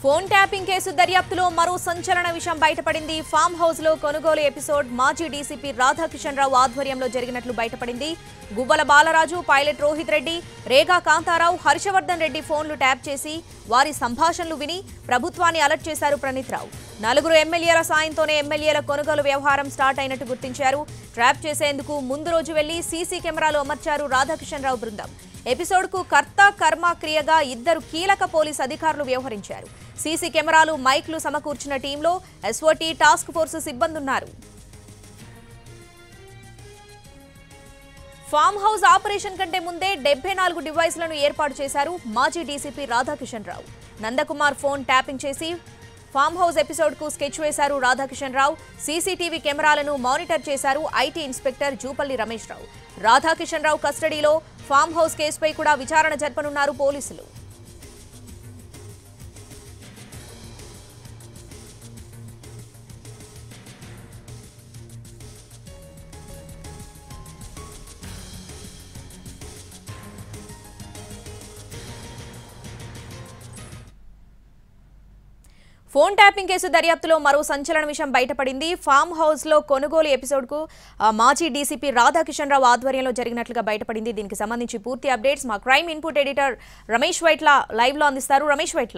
phone tapping case దర్యాప్తులో మరో సంచలన విషయం బయటపడింది ఫామ్ హౌస్ లో కొనుగోలు ఎపిసోడ్ మాజీ డీసీపీ రాధాకిషన్ రావు ఆధ్వర్యంలో జరిగినట్లు బయటపడింది గువ్వల బాలరాజు పైలట్ రోహిత్ రెడ్డి రేగా కాంతారావు హర్షవర్ధన్ రెడ్డి ఫోన్లు ట్యాప్ చేసి వారి సంభాషణలు విని ప్రభుత్వాన్ని అలర్ట్ చేశారు ప్రణీత్ రావు నలుగురు ఎమ్మెల్యేల సాయంతోనే ఎమ్మెల్యేల కొనుగోలు వ్యవహారం స్టార్ట్ అయినట్టు గుర్తించారు ట్రాప్ చేసేందుకు ముందు రోజు వెళ్లి సీసీ కెమెరాలు అమర్చారు రాధాకిషన్ రావు బృందం ఎపిసోడ్ కు కర్త కర్మ క్రియగా ఇద్దరు కీలక పోలీస్ అధికారులు వ్యవహరించారు సీసీ కెమెరాలు మైక్లు సమకూర్చిన టీంలో ఎస్ఓటీ టాస్క్ ఫోర్స్ సిబ్బంది ఉన్నారు ఫామ్ హౌస్ ఆపరేషన్ కంటే ముందే డెబ్బై నాలుగు డివైస్లను ఏర్పాటు చేశారు మాజీ DCP Radhakishan Rao Nandakumar phone tapping చేసి ఫామ్ హౌస్ ఎపిసోడ్ కు స్కెచ్ వేశారు రాధాకిషన్ రావు సీసీటీవీ కెమెరాలను మానిటర్ చేశారు ఐటీ ఇన్స్పెక్టర్ జూపల్లి రమేష్ రావు రాధాకిషన్ రావు కస్టడీలో ఫామ్ హౌస్ కేసుపై కూడా విచారణ జరపనున్నారు పోలీసులు ఫోన్ ట్యాపింగ్ కేసు దర్యాప్తులో మరో సంచలన విషయం బయటపడింది ఫామ్ హౌస్ లో కొనుగోలు ఎపిసోడ్ కు ఆ, మాజీ డీసీపీ రాధాకిషన్ రావు ఆధ్వర్యంలో జరిగినట్లుగా బయటపడింది దీనికి సంబంధించి పూర్తి అప్డేట్స్ మా crime input editor Ramesh Vaitla live లో అందిస్తారు రమేష్ వైట్ల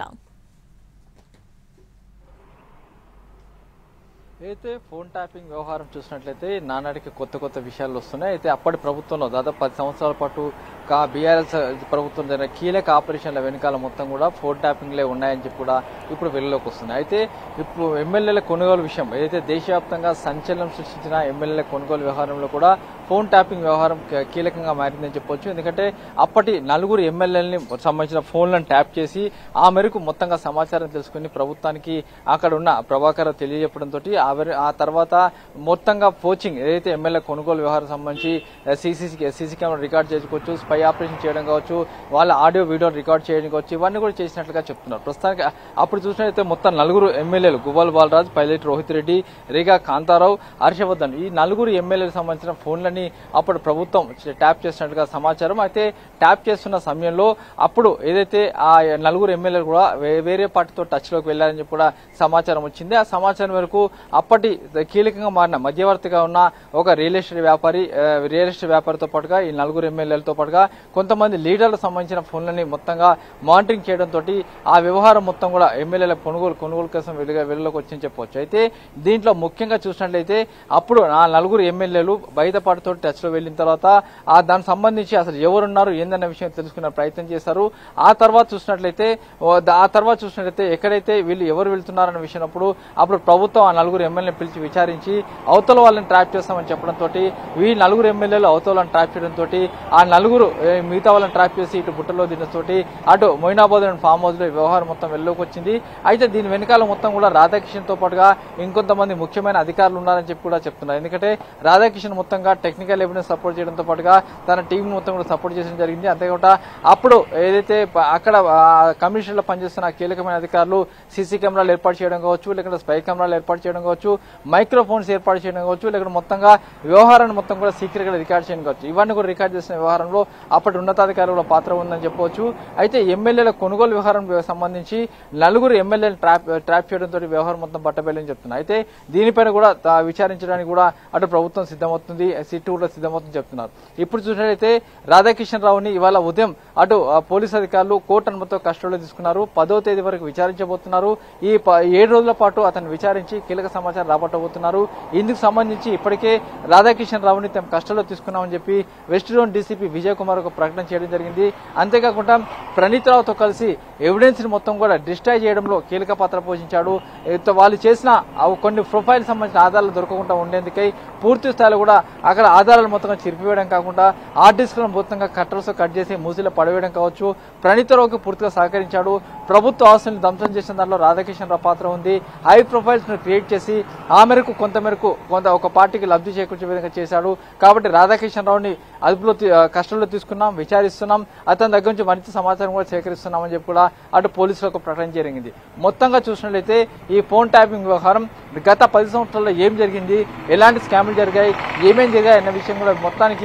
అయితే ఫోన్ ట్యాపింగ్ వ్యవహారం చూసినట్లయితే నానాటికి కొత్త కొత్త విషయాలు వస్తున్నాయి అయితే అప్పటి ప్రభుత్వంలో దాదాపు పది సంవత్సరాల పాటు కా బీఆర్ఎస్ ప్రభుత్వం జరిగిన కీలక ఆపరేషన్ల వెనకాల మొత్తం కూడా ఫోన్ ట్యాపింగ్లే ఉన్నాయని చెప్పి కూడా ఇప్పుడు వెలుగులోకి వస్తున్నాయి అయితే ఇప్పుడు ఎమ్మెల్యేల కొనుగోలు విషయం ఏదైతే దేశవ్యాప్తంగా సంచలనం సృష్టించిన ఎమ్మెల్యేల కొనుగోలు వ్యవహారంలో కూడా ఫోన్ ట్యాపింగ్ వ్యవహారం కీ- కీలకంగా మారిందని చెప్పొచ్చు ఎందుకంటే అప్పటి నలుగురు ఎమ్మెల్యేలని సంబంధించిన ఫోన్లను ట్యాప్ చేసి ఆ మేరకు మొత్తంగా సమాచారం తెలుసుకుని ప్రభుత్వానికి అక్కడ ఉన్న ప్రభాకర్ తెలియజెప్పడంతో ఆ తర్వాత మొత్తంగా పోచింగ్ ఏదైతే ఎమ్మెల్యే కొనుగోలు వ్యవహారం సంబంధించి సీసీ సీసీ కెమెరా రికార్డ్ చేసుకోవచ్చు స్పై ఆపరేషన్ చేయడం కావచ్చు వాళ్ళ ఆడియో వీడియో రికార్డ్ చేయడం కావచ్చు ఇవన్నీ కూడా చేసినట్లుగా చెప్తున్నారు ప్రస్తుతానికి అప్పుడు చూసినట్లయితే మొత్తం నలుగురు ఎమ్మెల్యేలు గువ్వల్ బాలరాజ్ పైలట్ రోహిత్ రెడ్డి రేగా కాంతారావు హర్షవర్ధన్ ఈ నలుగురు ఎమ్మెల్యేలకు సంబంధించిన ఫోన్లని అప్పుడు ప్రభుత్వం ట్యాప్ చేసినట్లుగా సమాచారం అయితే ట్యాప్ చేస్తున్న సమయంలో అప్పుడు ఏదైతే ఆ నలుగురు ఎమ్మెల్యేలు కూడా వే- వేరే పార్టీతో టచ్ లోకి వెళ్లారని చెప్పి కూడా సమాచారం వచ్చింది ఆ సమాచారం మేరకు అప్పటి కీలకంగా మారిన మధ్యవర్తిగా ఉన్న ఒక రియల్ ఎస్టేట్ వ్యాపారి ఆ, రియల్ ఎస్టేట్ వ్యాపారితో పాటుగా ఈ నలుగురు ఎమ్మెల్యేలతో పాటుగా కొంతమంది లీడర్లకు సంబంధించిన ఫోన్లని మొత్తంగా మానిటరింగ్ చేయడంతో ఆ వ్యవహారం మొత్తం కూడా ఎమ్మెల్యేల కొనుగోలు కొనుగోలు కోసం వెలుగు వెలుగులోకి వచ్చిందని చెప్పవచ్చు అయితే దీంట్లో ముఖ్యంగా చూసినట్లయితే అప్పుడు ఆ నలుగురు ఎమ్మెల్యేలు బయటపాటుతో టచ్ లో వెళ్ళిన తర్వాత ఆ దానికి సంబంధించి అసలు ఎవరున్నారు ఏందన్న విషయం తెలుసుకునే ప్రయత్నం చేశారు ఆ తర్వాత చూసినట్లయితే ఓ ద- ఆ తర్వాత చూసినట్లయితే ఎక్కడైతే వీళ్ళు ఎవరు వెళ్తున్నారన్న విషయం అప్పుడు అప్పుడు ప్రభుత్వం ఆ నలుగురు ఎమ్మెల్యేని పిలిచి విచారించి అవతల వాళ్ళని ట్రాప్ చేస్తామని చెప్పడంతో ఈ నలుగురు ఎమ్మెల్యేలు అవతల వాళ్ళని ట్రాప్ చేయడంతో ఆ నలుగురు ఏ, మిగతా వాళ్ళని ట్రాప్ చేసి ఇటు బుట్టలో దినతోటి అటు మొయినాబాద్ అండ్ ఫామ్ హౌస్ లో ఈ వ్యవహారం మొత్తం వెళ్ళలోకి వచ్చింది అయితే దీని వెనకాల మొత్తం కూడా రాధాకిషన్ తో పాటుగా ఇంకొంతమంది ముఖ్యమైన అధికారులు ఉన్నారని చెప్పి కూడా చెప్తున్నారు ఎందుకంటే రాధాకిషన్ మొత్తంగా టెక్నికల్ ఎవిడెన్స్ సపోర్ట్ చేయడంతో పాటుగా తన టీం మొత్తం కూడా సపోర్ట్ చేయడం జరిగింది అంతేకాకుండా అప్పుడు ఏదైతే ప- అక్కడ కమిషనర్ లో పనిచేస్తున్న కీలకమైన అధికారులు సీసీ కెమెరాలు ఏర్పాటు చేయడం కావచ్చు లేకుంటే స్పై కెమెరాలు ఏర్పాటు చేయడం కావచ్చు మైక్రోఫోన్స్ ఏర్పాటు చేయడం కావచ్చు లేకుంటే మొత్తంగా వ్యవహారాన్ని మొత్తం కూడా సీక్రెట్ గా రికార్డ్ చేయడం కావచ్చు ఇవన్నీ కూడా రికార్డ్ చేసిన వ్యవహారంలో అప్పటి ఉన్నతాధికారుల పాత్ర ఉందని చెప్పవచ్చు అయితే ఎమ్మెల్యేల కొనుగోలు వ్యవహారం సంబంధించి నలుగురు ఎమ్మెల్యేలు ట్రాప్ ట్రాప్ చేయడంతో వ్యవహారం మొత్తం పట్టబెల్లని చెప్తున్నారు అయితే దీనిపైన కూడా తా- విచారించడానికి కూడా అటు ప్రభుత్వం సిద్ధమవుతుంది సిట్టు కూడా సిద్ధమవుతుంది చెప్తున్నారు ఇప్పుడు చూసినట్లయితే రాధాకిషన్ రావుని ఇవాళ ఉదయం అటు ఆ, పోలీస్ అధికారులు కోర్టు అనుమతితో కస్టడీలో తీసుకున్నారు పదో తేదీ వరకు విచారించబోతున్నారు ఈ ప- ఏడు రోజుల పాటు అతను విచారించి కీలక సమాచారం రాబట్టబోతున్నారు ఇందుకు సంబంధించి ఇప్పటికే రాధాకిషన్ రావుని తమ కస్టడీలో తీసుకున్నామని చెప్పి west zone DCP Vijay Kumar ఒక ప్రకటన చేయడం జరిగింది అంతేకాకుండా ప్రణీత్ రావుతో కలిసి ఎవిడెన్స్ ని మొత్తం కూడా డిస్ట్రాయ్ చేయడంలో కీలక పాత్ర పోషించాడు అయితే వాళ్ళు చేసిన ఆ కొన్ని ప్రొఫైల్ సంబంధించిన ఆధారాలు దొరకకుండా ఉండేందుకై పూర్తి స్థాయిలో కూడా అక్కడ ఆధారాలు మొత్తంగా చిరిపివేయడం కాకుండా హార్డ్ డిస్క్లను మొత్తంగా కట్టర్స్ కట్ చేసి మూసిలో పడవేయడం కావచ్చు ప్రణీత్ రావుకి పూర్తిగా సహకరించాడు ప్రభుత్వ ఆస్తులను ధ్వంసం చేసిన దాంట్లో రాధాకిషన్ రావు పాత్ర ఉంది హై ప్రొఫైల్స్ ను క్రియేట్ చేసి ఆ మేరకు కొంత మేరకు కొంత ఒక పార్టీకి లబ్ధి చేకూర్చే విధంగా చేశాడు కాబట్టి రాధాకిషన్ రావుని అదుపులో తీ- ఆ, కస్టడీలో తీసుకున్నాం విచారిస్తున్నాం అతని దగ్గర నుంచి మరింత సమాచారం కూడా సేకరిస్తున్నామని చెప్పి కూడా అటు పోలీసులకు ప్రకటన జరిగింది మొత్తంగా చూసినట్లయితే ఈ ఫోన్ ట్యాపింగ్ వ్యవహారం గత పది సంవత్సరాల్లో ఏం జరిగింది ఎలాంటి స్కాములు జరిగాయి ఏమేం జరిగాయి అన్న విషయం కూడా మొత్తానికి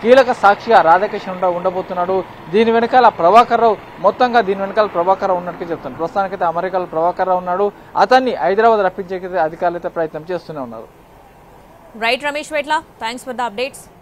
కీలక సాక్షిగా రాధాకృష్ణ ఉండబోతున్నాడు దీని వెనకాల ప్రభాకర్ రావు మొత్తంగా దీని వెనకాల ప్రభాకర్ రావు ఉన్నట్టుగా చెప్తాను ప్రస్తుతానికైతే అమెరికాలో ప్రభాకర్ రావు ఉన్నాడు అతన్ని హైదరాబాద్ రప్పించే అధికారులు అయితే ప్రయత్నం చేస్తూనే ఉన్నారు right Ramesh Vaitla thanks for the updates